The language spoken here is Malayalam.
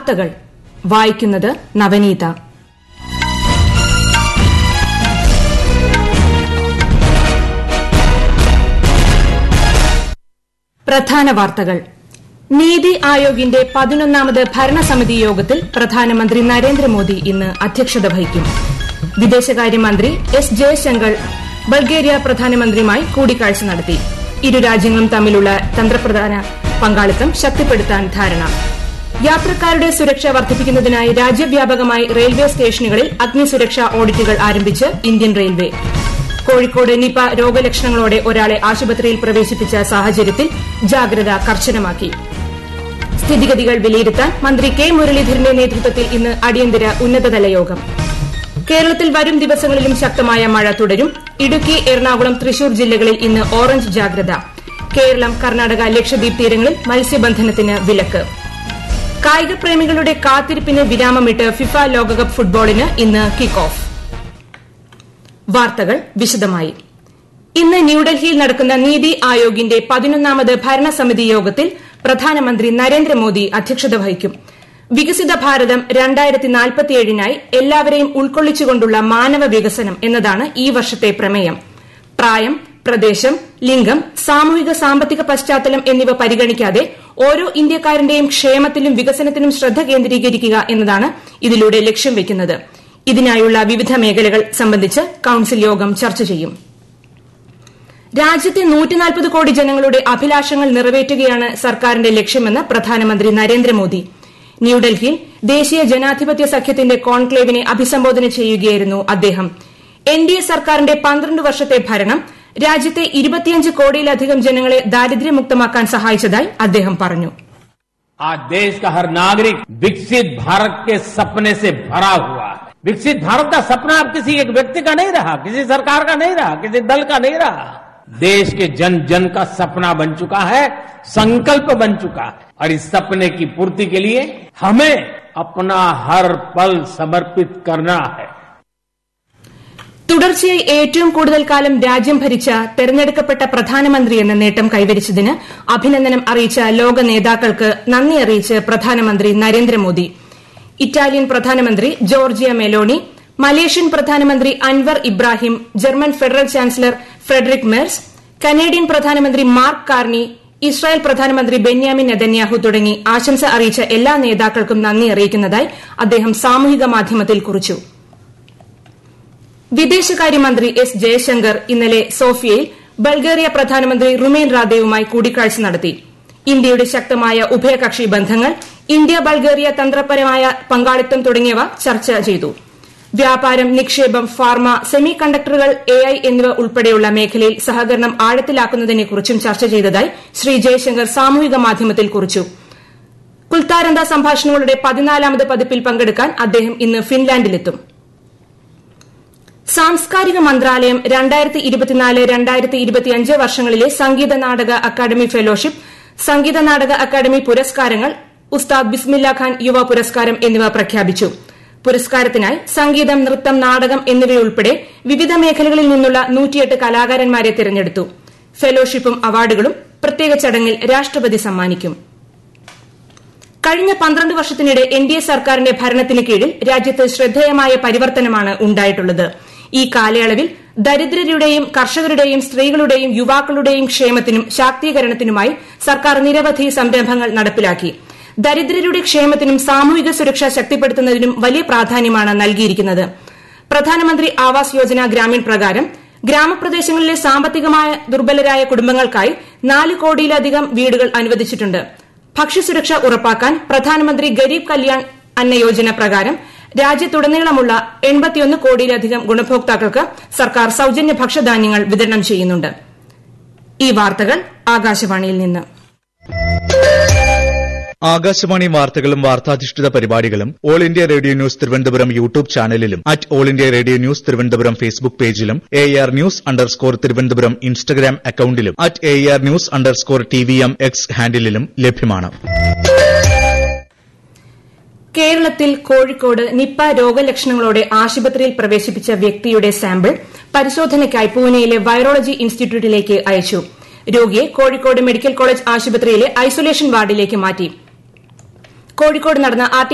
വാർത്തകൾ വായിക്കുന്നത് നവനീത പ്രധാന വാർത്തകൾ നീതി ആയോഗിന്റെ പതിനൊന്നാമത് ഭരണസമിതി യോഗത്തിൽ പ്രധാനമന്ത്രി നരേന്ദ്രമോദി ഇന്ന് അധ്യക്ഷത വഹിക്കും വിദേശകാര്യമന്ത്രി എസ് ജയശങ്കർ ബൾഗേറിയ പ്രധാനമന്ത്രിയുമായി കൂടിക്കാഴ്ച നടത്തി ഇരു രാജ്യങ്ങളും തമ്മിലുള്ള തന്ത്രപ്രധാന പങ്കാളിത്തം ശക്തിപ്പെടുത്താൻ ധാരണ യാത്രക്കാരുടെ സുരക്ഷ വർദ്ധിപ്പിക്കുന്നതിനായി രാജ്യവ്യാപകമായി റെയിൽവേ സ്റ്റേഷനുകളിൽ അഗ്നിസുരക്ഷാ ഓഡിറ്റുകൾ ആരംഭിച്ച് ഇന്ത്യൻ റെയിൽവേ കോഴിക്കോട് നിപ രോഗലക്ഷണങ്ങളോടെ ഒരാളെ ആശുപത്രിയിൽ പ്രവേശിപ്പിച്ച സാഹചര്യത്തിൽ ജാഗ്രത കർശനമാക്കി സ്ഥിതിഗതികൾ വിലയിരുത്താൻ മന്ത്രി കെ മുരളീധരന്റെ നേതൃത്വത്തിൽ ഇന്ന് അടിയന്തര ഉന്നതതല യോഗം കേരളത്തിൽ വരും ദിവസങ്ങളിലും ശക്തമായ മഴ തുടരും ഇടുക്കി എറണാകുളം തൃശൂർ ജില്ലകളിൽ ഇന്ന് ഓറഞ്ച് ജാഗ്രത കേരളം കർണാടക ലക്ഷദ്വീപ് തീരങ്ങളിൽ മത്സ്യബന്ധനത്തിന് വിലക്ക് കായിക പ്രേമികളുടെ കാത്തിരിപ്പിന് വിരാമമിട്ട് ഫിഫ ലോകകപ്പ് ഫുട്ബോളിന് ഇന്ന് കിക്ക് ഓഫ് വാർത്തകൾ വിശദമായി ഇന്ന് ന്യൂഡൽഹിയിൽ നടക്കുന്ന നീതി ആയോഗിന്റെ പതിനൊന്നാമത് ഭരണസമിതി യോഗത്തിൽ പ്രധാനമന്ത്രി നരേന്ദ്രമോദി അധ്യക്ഷത വഹിക്കും വികസിത ഭാരതം രണ്ടായിരത്തി നാൽപ്പത്തിയേഴിനായി എല്ലാവരെയും ഉൾക്കൊള്ളിച്ചുകൊണ്ടുള്ള മാനവ വികസനം എന്നതാണ് ഈ വർഷത്തെ പ്രമേയം പ്രായം പ്രദേശം ലിംഗം സാമൂഹിക സാമ്പത്തിക പശ്ചാത്തലം എന്നിവ പരിഗണിക്കാതെ ഓരോ ഇന്ത്യക്കാരന്റെയും ക്ഷേമത്തിലും വികസനത്തിലും ശ്രദ്ധ കേന്ദ്രീകരിക്കുക എന്നതാണ് ഇതിലൂടെ ലക്ഷ്യം വയ്ക്കുന്നത് ഇതിനായുള്ള വിവിധ മേഖലകൾ സംബന്ധിച്ച് കൌൺസിൽ യോഗം ചർച്ച ചെയ്യും രാജ്യത്തെ നൂറ്റിനാൽപ്പത് കോടി ജനങ്ങളുടെ അഭിലാഷങ്ങൾ നിറവേറ്റുകയാണ് സർക്കാരിന്റെ ലക്ഷ്യമെന്ന് പ്രധാനമന്ത്രി നരേന്ദ്രമോദി ന്യൂഡൽഹിയിൽ ദേശീയ ജനാധിപത്യ സഖ്യത്തിന്റെ കോൺക്ലേവിനെ അഭിസംബോധന ചെയ്യുകയായിരുന്നു അദ്ദേഹം എൻ ഡി എ സർക്കാരിന്റെ പന്ത്രണ്ട് വർഷത്തെ ഭരണം രാജ്യത്തെ ഇരുപത്തിയഞ്ച് കോടിയിലധികം ജനങ്ങളെ ദാരിദ്ര്യമുക്തമാക്കാൻ സഹായിച്ചതായി അദ്ദേഹം പറഞ്ഞു आज देश का हर नागरिक विकसित भारत के सपने से भरा हुआ है विकसित भारत का सपना अब किसी एक व्यक्ति का नहीं रहा किसी सरकार का नहीं रहा किसी दल का नहीं रहा देश के जन जन का सपना बन चुका है संकल्प बन चुका है और इस सपने की पूर्ति के लिए हमें अपना हर पल समर्पित करना है തുടർച്ചയായി ഏറ്റവും കൂടുതൽ കാലം രാജ്യം ഭരിച്ച തെരഞ്ഞെടുക്കപ്പെട്ട പ്രധാനമന്ത്രി എന്ന നേട്ടം കൈവരിച്ചതിന് അഭിനന്ദനം അറിയിച്ച ലോക നേതാക്കൾക്ക് നന്ദി അറിയിച്ച് പ്രധാനമന്ത്രി നരേന്ദ്രമോദി ഇറ്റാലിയൻ പ്രധാനമന്ത്രി ജോർജിയ മെലോണി മലേഷ്യൻ പ്രധാനമന്ത്രി Anwar Ibrahim German federal chancellor Frederick Merz Canadian പ്രധാനമന്ത്രി മാർക്ക് കാർണി ഇസ്രായേൽ പ്രധാനമന്ത്രി ബെന്യാമിൻ നെതന്യാഹു തുടങ്ങി ആശംസ അറിയിച്ച എല്ലാ നേതാക്കൾക്കും നന്ദി അറിയിക്കുന്നതായി അദ്ദേഹം സാമൂഹിക മാധ്യമത്തിൽ കുറിച്ചു വിദേശകാര്യമന്ത്രി എസ് ജയശങ്കർ ഇന്നലെ സോഫിയയിൽ ബൾഗേറിയ പ്രധാനമന്ത്രി റുമേൻ റാദേവുമായി കൂടിക്കാഴ്ച നടത്തി ഇന്ത്യയുടെ ശക്തമായ ഉഭയകക്ഷി ബന്ധങ്ങൾ ഇന്ത്യ ബൾഗേറിയ തന്ത്രപരമായ പങ്കാളിത്തം തുടങ്ങിയവ ചർച്ച ചെയ്തു വ്യാപാരം നിക്ഷേപം ഫാർമ സെമി കണ്ടക്ടറുകൾ എ ഐ എന്നിവ ഉൾപ്പെടെയുള്ള മേഖലയിൽ സഹകരണം ആഴത്തിലാക്കുന്നതിനെക്കുറിച്ചും ചർച്ച ചെയ്തതായി ശ്രീ ജയശങ്കർ സാമൂഹിക മാധ്യമത്തിൽ കുറിച്ചു കുൽത്താരന്ത സംഭാഷണങ്ങളുടെ പതിനാലാമത് പതിപ്പിൽ പങ്കെടുക്കാൻ അദ്ദേഹം ഇന്ന് ഫിൻലാൻഡിലെത്തും സാംസ്കാരിക മന്ത്രാലയം രണ്ടായിരത്തി ഇരുപത്തിനാല് രണ്ടായിരത്തി ഇരുപത്തിയഞ്ച് വർഷങ്ങളിലെ സംഗീത നാടക അക്കാദമി ഫെലോഷിപ്പ് സംഗീത നാടക അക്കാദമി പുരസ്കാരങ്ങൾ ഉസ്താദ് ബിസ്മില്ല ഖാൻ യുവ പുരസ്കാരം എന്നിവ പ്രഖ്യാപിച്ചു പുരസ്കാരത്തിനായി സംഗീതം നൃത്തം നാടകം എന്നിവയുൾപ്പെടെ വിവിധ മേഖലകളിൽ നിന്നുള്ള നൂറ്റിയെട്ട് കലാകാരന്മാരെ തിരഞ്ഞെടുത്തു ഫെലോഷിപ്പും അവാർഡുകളും പ്രത്യേക ചടങ്ങിൽ രാഷ്ട്രപതി സമ്മാനിക്കും കഴിഞ്ഞ പന്ത്രണ്ട് വർഷത്തിനിടെ എൻ ഡി എ സർക്കാരിന്റെ ഭരണത്തിന് കീഴിൽ രാജ്യത്ത് ശ്രദ്ധേയമായ പരിവർത്തനമാണ് ഉണ്ടായിട്ടുള്ളത് ഈ കാലയളവിൽ ദരിദ്രരുടെയും കർഷകരുടെയും സ്ത്രീകളുടെയും യുവാക്കളുടെയും ക്ഷേമത്തിനും ശാക്തീകരണത്തിനുമായി സർക്കാർ നിരവധി സംരംഭങ്ങൾ നടപ്പിലാക്കി ദരിദ്രരുടെ ക്ഷേമത്തിനും സാമൂഹിക സുരക്ഷ ശക്തിപ്പെടുത്തുന്നതിനും വലിയ പ്രാധാന്യമാണ് നൽകിയിരിക്കുന്നത് പ്രധാനമന്ത്രി ആവാസ് യോജന ഗ്രാമീൺ പ്രകാരം ഗ്രാമപ്രദേശങ്ങളിലെ സാമ്പത്തികമായ ദുർബലരായ കുടുംബങ്ങൾക്കായി നാല് കോടിയിലധികം വീടുകൾ അനുവദിച്ചിട്ടുണ്ട് ഭക്ഷ്യസുരക്ഷ ഉറപ്പാക്കാൻ പ്രധാനമന്ത്രി ഗരീബ് കല്യാൺ അന്ന യോജന പ്രകാരം രാജ്യത്തുടനീളമുള്ള എൺപത്തിയൊന്ന് കോടിയിലധികം ഗുണഭോക്താക്കൾക്ക് സർക്കാർ സൌജന്യ ഭക്ഷ്യധാന്യങ്ങൾ വിതരണം ചെയ്യുന്നുണ്ട് ഈ വാർത്തകൾ ആകാശവാണിയിൽ നിന്ന് ആകാശവാണി വാർത്തകളും വാർത്താധിഷ്ഠിത പരിപാടികളും all India radio news Thiruvananthapuram YouTube ചാനലിലും at all India radio news Thiruvananthapuram Facebook പേജിലും A R news underscore Thiruvananthapuram Instagram അക്കൌണ്ടിലും at A R news underscore T V M X ഹാൻഡിലും ലഭ്യമാണ് കേരളത്തിൽ കോഴിക്കോട് നിപ്പ രോഗലക്ഷണങ്ങളോടെ ആശുപത്രിയിൽ പ്രവേശിപ്പിച്ച വ്യക്തിയുടെ സാമ്പിൾ പരിശോധനയ്ക്കായി പൂനെയിലെ വൈറോളജി ഇൻസ്റ്റിറ്റ്യൂട്ടിലേക്ക് അയച്ചു രോഗിയെ കോഴിക്കോട് മെഡിക്കൽ കോളേജ് ആശുപത്രിയിലെ ഐസൊലേഷൻ വാർഡിലേക്ക് മാറ്റി കോഴിക്കോട് നടന്ന ആർ